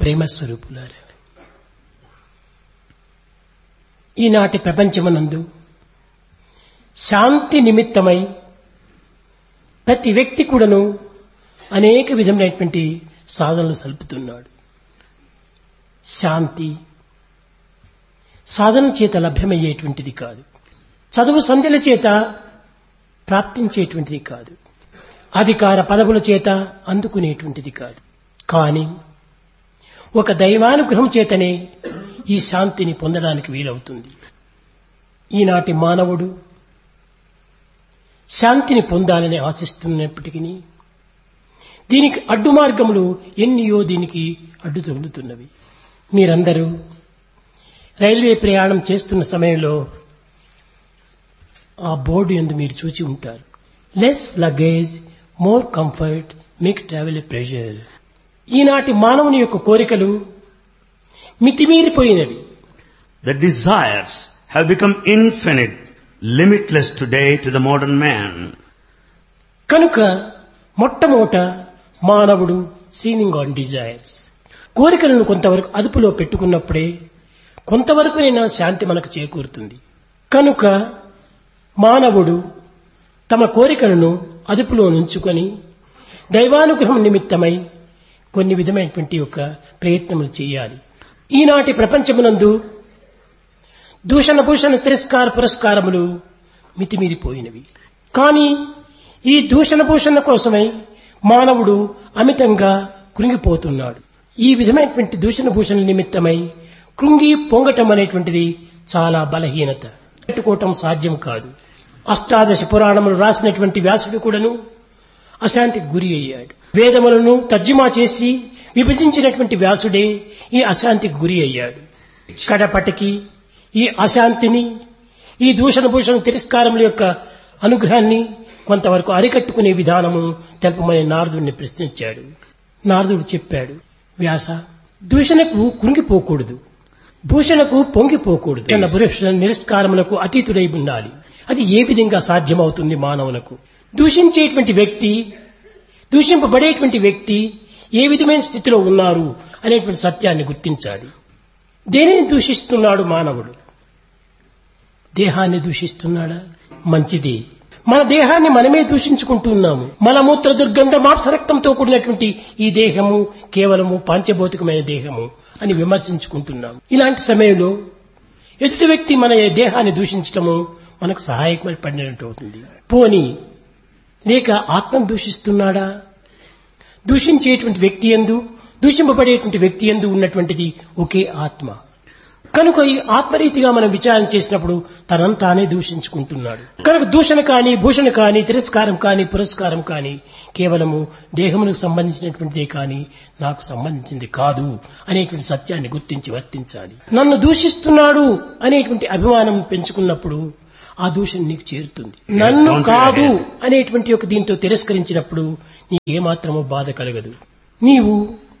ప్రేమ స్వరూపులారా ఈనాటి ప్రపంచమునందు శాంతి నిమిత్తమై ప్రతి వ్యక్తి కూడాను అనేక విధమైనటువంటి సాధనలు సలుపుతున్నాడు శాంతి సాధన చేత లభ్యమయ్యేటువంటిది కాదు చదువు సంధ్యల చేత ప్రాప్తించేటువంటిది కాదు అధికార పదవుల చేత అందుకునేటువంటిది కాదు కానీ ఒక దైవానుగ్రహం చేతనే ఈ శాంతిని పొందడానికి వీలవుతుంది ఈనాటి మానవుడు శాంతిని పొందాలని ఆశిస్తున్నప్పటికీ దీనికి అడ్డు మార్గములు ఎన్నియో దీనికి అడ్డు తగులుతున్నవి మీరందరూ రైల్వే ప్రయాణం చేస్తున్న సమయంలో ఆ బోర్డు ఎందు మీరు చూచి ఉంటారు less luggage more comfort make travel a pleasure ఈనాటి మానవుని యొక్క కోరికలు మితిమీరిపోయినవి The desires have become infinite, limitless today to the modern man. కనుక మొట్టమొదట మానవుడు సీనింగ్ ఆన్ డిజైర్స్ కోరికలను కొంతవరకు అదుపులో పెట్టుకున్నప్పుడే కొంతవరకునైనా శాంతి మనకు చేకూరుతుంది కనుక మానవుడు తమ కోరికలను అదుపులో నుంచుకొని దైవానుగ్రహం నిమిత్తమై కొన్ని విధమైనటువంటి యొక్క ప్రయత్నములు చేయాలి ఈనాటి ప్రపంచమునందు దూషణ భూషణ తిరస్కార పురస్కారములు మితిమీరిపోయినవి కానీ ఈ దూషణ భూషణ కోసమై మానవుడు అమితంగా కృంగిపోతున్నాడు ఈ విధమైనటువంటి దూషణ భూషణ నిమిత్తమై కృంగి పొంగటం అనేటువంటిది చాలా బలహీనత పెట్టుకోవటం సాధ్యం కాదు అష్టాదశ పురాణములు రాసినటువంటి వ్యాసుడు కూడాను అశాంతికి గురి అయ్యాడు వేదములను తర్జుమా చేసి విభజించినటువంటి వ్యాసుడే ఈ అశాంతికి గురి అయ్యాడు కడపటికి ఈ అశాంతిని ఈ దూషణ భూషణ తిరస్కారముల యొక్క అనుగ్రహాన్ని కొంతవరకు అరికట్టుకునే విధానము తెలపమని నారదుడిని ప్రశ్నించాడు నారదుడు చెప్పాడు వ్యాస దూషణకు కృంగిపోకూడదు భూషణకు పొంగిపోకూడదు తన భూషణ నిరస్కారములకు అతీతుడై ఉండాలి అది ఏ విధంగా సాధ్యమవుతుంది మానవులకు దూషించేటువంటి వ్యక్తి దూషింపబడేటువంటి వ్యక్తి ఏ విధమైన స్థితిలో ఉన్నారు అనేటువంటి సత్యాన్ని గుర్తించాలి దేనిని దూషిస్తున్నాడు మానవుడు దేహాన్ని దూషిస్తున్నాడా మంచిది మన దేహాన్ని మనమే దూషించుకుంటున్నాము మలమూత్ర దుర్గంధ మాంసరక్తంతో కూడినటువంటి ఈ దేహము కేవలము పాంచభౌతికమైన దేహము అని విమర్శించుకుంటున్నాము ఇలాంటి సమయంలో ఎదుటి వ్యక్తి మన దేహాన్ని దూషించటము మనకు సహాయకమై పడినట్టు అవుతుంది పోని లేక ఆత్మను దూషిస్తున్నాడా దూషించేటువంటి వ్యక్తి ఎందు దూషింపబడేటువంటి వ్యక్తి ఎందు ఉన్నటువంటిది ఒకే ఆత్మ కనుక ఈ ఆత్మరీతిగా మనం విచారణ చేసినప్పుడు తనంతానే దూషించుకుంటున్నాడు కనుక దూషణ కానీ భూషణ కానీ తిరస్కారం కానీ పురస్కారం కానీ కేవలము దేహమునకు సంబంధించినటువంటిదే కానీ నాకు సంబంధించింది కాదు అనేటువంటి సత్యాన్ని గుర్తించి వర్తించాలి నన్ను దూషిస్తున్నాడు అనేటువంటి అభిమానం పెంచుకున్నప్పుడు ఆ దూషణ నీకు చేరుతుంది నన్ను gone to your కాదు head. అనేటువంటి ఒక దీంతో తిరస్కరించినప్పుడు నీకు ఏమాత్రమూ బాధ కలగదు నీవు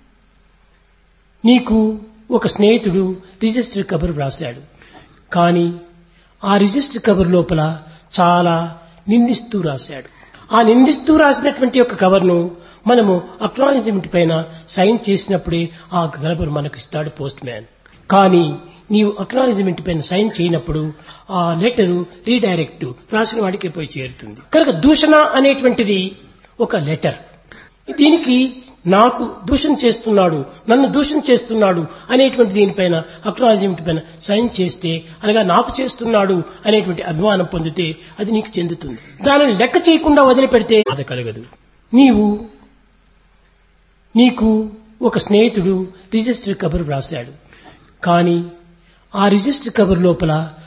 నీకు ఒక స్నేహితుడు రిజిస్టర్ కబర్ వ్రాశాడు కానీ ఆ రిజిస్టర్ కబర్ లోపల చాలా నిందిస్తూ రాశాడు ఆ నిందిస్తూ రాసినటువంటి యొక్క కవర్ను మనము అక్నాలజ్మెంట్ పైన సైన్ చేసినప్పుడే ఆ కబర్ మనకు ఇస్తాడు పోస్ట్ మ్యాన్ కానీ నీవు అక్నాలజ్మెంట్ పైన సైన్ చేయనప్పుడు ఆ లెటరు రీడైరెక్ట్ రాసిన వాడికి పోయి చేరుతుంది కనుక దూషణ అనేటువంటిది ఒక లెటర్ దీనికి నాకు దూషణ చేస్తున్నాడు నన్ను దూషణ చేస్తున్నాడు అనేటువంటి దీనిపైన అక్నాలజ్మెంట్ పైన సైన్ చేస్తే అనగా నాకు చేస్తున్నాడు అనేటువంటి అభిమానం పొందితే అది నీకు చెందుతుంది దానిని లెక్క చేయకుండా వదిలిపెడితే అది కలగదు నీవు నీకు ఒక స్నేహితుడు రిజిస్టర్ కబర్ వ్రాశాడు కానీ ఆ రిజిస్టర్ కబర్ లోపల